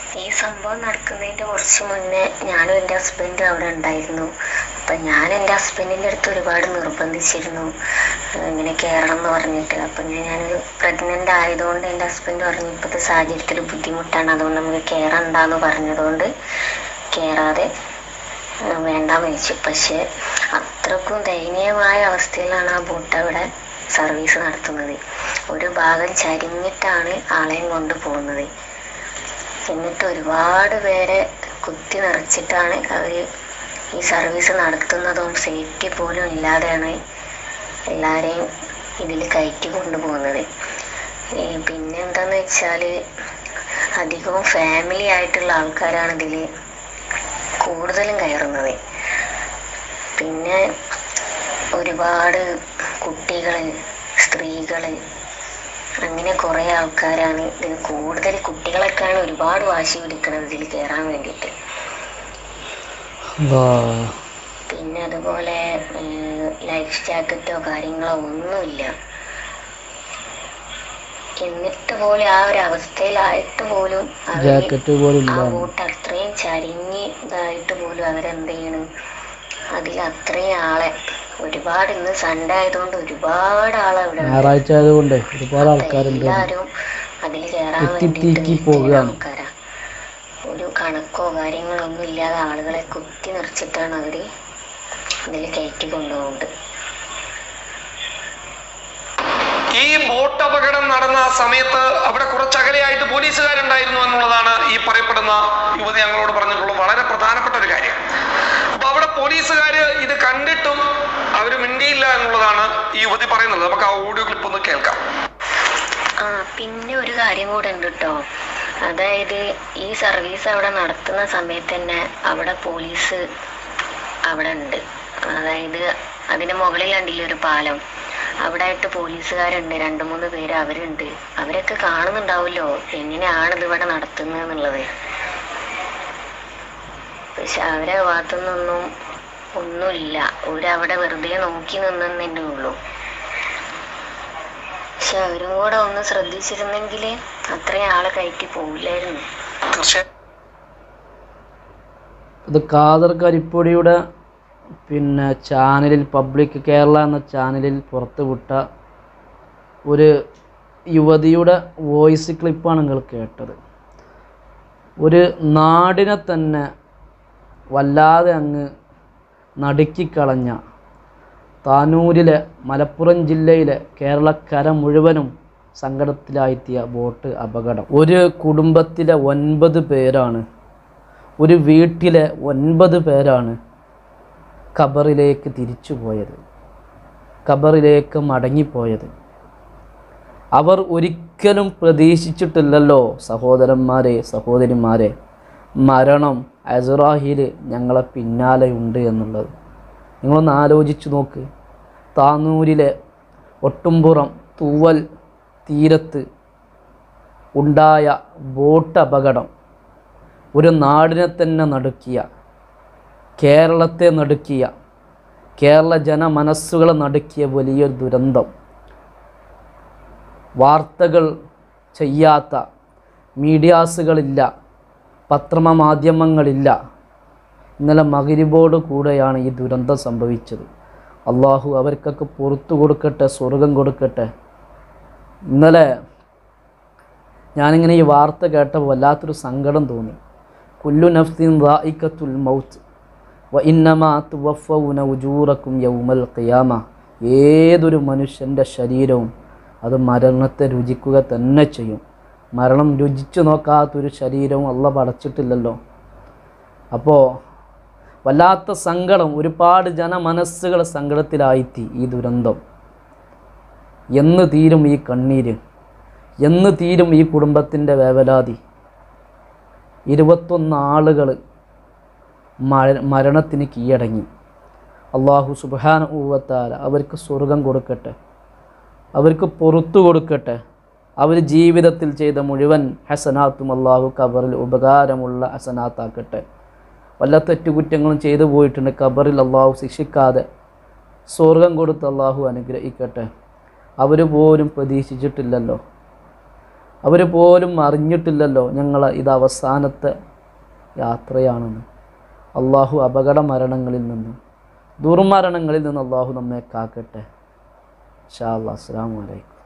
ഈ സംഭവം നടക്കുന്നതിൻ്റെ കുറച്ച് മുന്നേ ഞാനും എൻ്റെ ഹസ്ബൻഡും അവിടെ ഉണ്ടായിരുന്നു അപ്പം ഞാൻ എൻ്റെ ഹസ്ബൻഡിൻ്റെ അടുത്ത് ഒരുപാട് നിർബന്ധിച്ചിരുന്നു ഏഹ് ഇങ്ങനെ കയറണം എന്ന് പറഞ്ഞിട്ട് അപ്പം ഞാൻ ഞാനൊരു പ്രഗ്നൻ്റ് ആയതുകൊണ്ട് എൻ്റെ ഹസ്ബൻഡ് പറഞ്ഞു ഇപ്പോഴത്തെ സാഹചര്യത്തിൽ ബുദ്ധിമുട്ടാണ് അതുകൊണ്ട് നമുക്ക് കയറണ്ടെന്ന് പറഞ്ഞതുകൊണ്ട് കയറാതെ ഏഹ് വേണ്ടാന്ന് വെച്ചു പക്ഷേ അത്രക്കും ദയനീയമായ അവസ്ഥയിലാണ് ആ ബോട്ട് അവിടെ സർവീസ് നടത്തുന്നത് ഒരു ഭാഗം ചരിഞ്ഞിട്ടാണ് ആളെയും കൊണ്ട് പോകുന്നത് എന്നിട്ട് ഒരുപാട് പേരെ കുത്തി നിറച്ചിട്ടാണ് അവർ ഈ സർവീസ് നടത്തുന്നതും സേഫ്റ്റി പോലും ഇല്ലാതെയാണ് എല്ലാവരെയും ഇതിൽ കയറ്റി കൊണ്ടുപോകുന്നത് ഏ, പിന്നെ എന്താന്ന് വെച്ചാൽ അധികവും ഫാമിലി ആയിട്ടുള്ള ആൾക്കാരാണ് ഇതിൽ കൂടുതലും കയറുന്നത് പിന്നെ ഒരുപാട് കുട്ടികൾ സ്ത്രീകൾ അങ്ങനെ കുറേ ആൾക്കാരാണ് ഇതിന് കൂടുതൽ കുട്ടികളൊക്കെയാണ് ഒരുപാട് വാശി പിടിക്കുന്നത് ഇതിൽ കയറാൻ വേണ്ടിയിട്ട് അല്ലാ. പിന്നെ അതുപോലെ ലൈഫ് ജാക്കറ്റോ കാര്യങ്ങളോ ഒന്നുമില്ല എന്നിട്ട് പോലും ആ ഒരു അവസ്ഥയിലായിട്ട് പോലും അവര് ജാക്കറ്റ് പോലും ആ ഇല്ല ബോട്ട് അത്രയും ചരിഞ്ഞ് ഇതായിട്ട് പോലും അവരെന്ത് ചെയ്യണം അതിൽ അത്രയും ആളെ ഒരുപാട് ഇന്ന് സൺഡേ ആയതുകൊണ്ട് ഒരുപാട് ആളെ അവിടെ ഉണ്ട്. ഞായറാഴ്ച ആയതുകൊണ്ട് ഒരുപാട് ആൾക്കാരുണ്ട് എല്ലാരും അതിൽ കയറാൻ എത്തിത്തിക്കി വേണ്ടിയിട്ട് നിൽക്കുന്ന പോകുകയാണ്. ആൾക്കാരാ ഒരു കണക്കോ കാര്യങ്ങളോ ഒന്നും ഇല്ലാതെ ആളുകളെ കുത്തി നിറച്ചിട്ടാണ് അവര് അതിൽ കയറ്റി കൊണ്ടുപോകുന്നത് ഈ ബോട്ട് അപകടം നടന്ന ആ സമയത്ത് അവിടെ കുറച്ചകലെയായിട്ട് പോലീസുകാരുണ്ടായിരുന്നു എന്നുള്ളതാണ് ഈ പറയപ്പെടുന്ന യുവതി ഞങ്ങളോട് പറഞ്ഞിട്ടുള്ള വളരെ പ്രധാനപ്പെട്ട ഒരു കാര്യം അപ്പൊ അവിടെ പോലീസുകാര് ഇത് കണ്ടിട്ടും അവര് മിണ്ടിയില്ല എന്നുള്ളതാണ് ഈ യുവതി പറയുന്നത് നമുക്ക് ആ ഓഡിയോ ക്ലിപ്പ് ഒന്ന് കേൾക്കാം ആ പിന്നെ ഒരു കാര്യം കൂടെ ഉണ്ട് കേട്ടോ അതായത് ഈ സർവീസ് അവിടെ നടത്തുന്ന സമയത്ത് തന്നെ അവിടെ പോലീസ് അവിടെ ഉണ്ട് അതായത് അതിന് മുകളിൽ കണ്ടില്ലേ ഒരു പാലം അവിടെ ആയിട്ട് പോലീസുകാരുണ്ട് രണ്ട് മൂന്ന് പേര് അവരുണ്ട് അവരൊക്കെ കാണുന്നുണ്ടാവുമല്ലോ എങ്ങനെയാണ് ഇത് ഇവിടെ നടത്തുന്നത് എന്നുള്ളത് പക്ഷെ അവരെ ഭാഗത്തുനിന്നൊന്നും ഒന്നുമില്ല അവരവിടെ വെറുതെ നോക്കി നിന്നെന്നേ ഉള്ളൂ പക്ഷെ അവരും കൂടെ ഒന്ന് ശ്രദ്ധിച്ചിരുന്നെങ്കിൽ അത്രയും ആള് കയറ്റി പോവില്ലായിരുന്നു തീർച്ചയായും ഇത് ഖാദർ കരിപ്പൊടിയുടെ പിന്നെ ചാനലിൽ പബ്ലിക് കേരള എന്ന ചാനലിൽ പുറത്തുവിട്ട ഒരു യുവതിയുടെ വോയിസ് ക്ലിപ്പാണ് നിങ്ങൾ കേട്ടത് ഒരു നാടിനെ തന്നെ വല്ലാതെ അങ്ങ് നടുക്കിക്കളഞ്ഞ താനൂരിലെ മലപ്പുറം ജില്ലയിലെ കേരളക്കര മുഴുവനും സങ്കടത്തിലായെത്തിയ ബോട്ട് അപകടം ഒരു കുടുംബത്തിലെ ഒൻപത് പേരാണ് ഒരു വീട്ടിലെ ഒൻപത് പേരാണ് ഖബറിലേക്ക് തിരിച്ചു പോയത് ഖബറിലേക്ക് മടങ്ങിപ്പോയത് അവർ ഒരിക്കലും പ്രതീക്ഷിച്ചിട്ടില്ലല്ലോ സഹോദരന്മാരെ സഹോദരിമാരെ മരണം അസുറാഹിൽ ഞങ്ങളെ പിന്നാലെയുണ്ട് എന്നുള്ളത് നിങ്ങളൊന്ന് ആലോചിച്ച് നോക്ക് താനൂരിലെ ഒട്ടുംപുറം തൂവൽ തീരത്ത് ഉണ്ടായ ബോട്ട് അപകടം ഒരു നാടിനെ തന്നെ നടുക്കിയ കേരളത്തെ നടുക്കിയ കേരള ജനമനസ്സുകളെ നടുക്കിയ വലിയൊരു ദുരന്തം വാർത്തകൾ ചെയ്യാത്ത മീഡിയാസുകളില്ല പത്രമാധ്യമങ്ങളില്ല ഇന്നലെ മകരിബോട് കൂടെയാണ് ഈ ദുരന്തം സംഭവിച്ചത് അള്ളാഹു അവർക്കൊക്കെ പുറത്തു കൊടുക്കട്ടെ സ്വർഗം കൊടുക്കട്ടെ ഇന്നലെ ഞാനിങ്ങനെ ഈ വാർത്ത കേട്ടപ്പോൾ വല്ലാത്തൊരു സങ്കടം തോന്നി കുല്ലു നഫ്സിൻ റായിക്കത്തുൽ മൗത്ത് വ ഇന്നമാ തുവഫൗന ഉജൂറക്കും യൗമൽ ഖിയാമ ഏതൊരു മനുഷ്യൻ്റെ ശരീരവും അത് മരണത്തെ രുചിക്കുക തന്നെ ചെയ്യും മരണം രുചിച്ചു നോക്കാത്തൊരു ശരീരവും അല്ല പടച്ചിട്ടില്ലല്ലോ അപ്പോൾ വല്ലാത്ത സങ്കടം ഒരുപാട് ജനമനസ്സുകൾ സങ്കടത്തിലായിത്തി ഈ ദുരന്തം എന്ന് തീരും ഈ കണ്ണീര് എന്ന് തീരും ഈ കുടുംബത്തിൻ്റെ വേവലാതി ഇരുപത്തൊന്ന് ആളുകൾ മരണത്തിന് കീഴടങ്ങി അള്ളാഹു സുബാന ഊവത്താല അവർക്ക് സ്വർഗം കൊടുക്കട്ടെ അവർക്ക് പുറത്തു കൊടുക്കട്ടെ അവർ ജീവിതത്തിൽ ചെയ്ത മുഴുവൻ ഹസനാത്തും അള്ളാഹു കബറിൽ ഉപകാരമുള്ള ഹസനാത്താക്കട്ടെ വല്ല തെറ്റുകുറ്റങ്ങളും ചെയ്തു പോയിട്ടുണ്ട് കബറിൽ അള്ളാഹു ശിക്ഷിക്കാതെ സ്വർഗം കൊടുത്ത് അള്ളാഹു അനുഗ്രഹിക്കട്ടെ അവർ പോലും പ്രതീക്ഷിച്ചിട്ടില്ലല്ലോ അവർ പോലും അറിഞ്ഞിട്ടില്ലല്ലോ ഞങ്ങൾ ഇത് അവസാനത്തെ യാത്രയാണെന്ന് അള്ളാഹു അപകട മരണങ്ങളിൽ നിന്ന് ദുർമരണങ്ങളിൽ നിന്ന് അള്ളാഹു നമ്മെ കാക്കട്ടെ ഷാ അല്ലാ അസ്സാം വലൈക്കും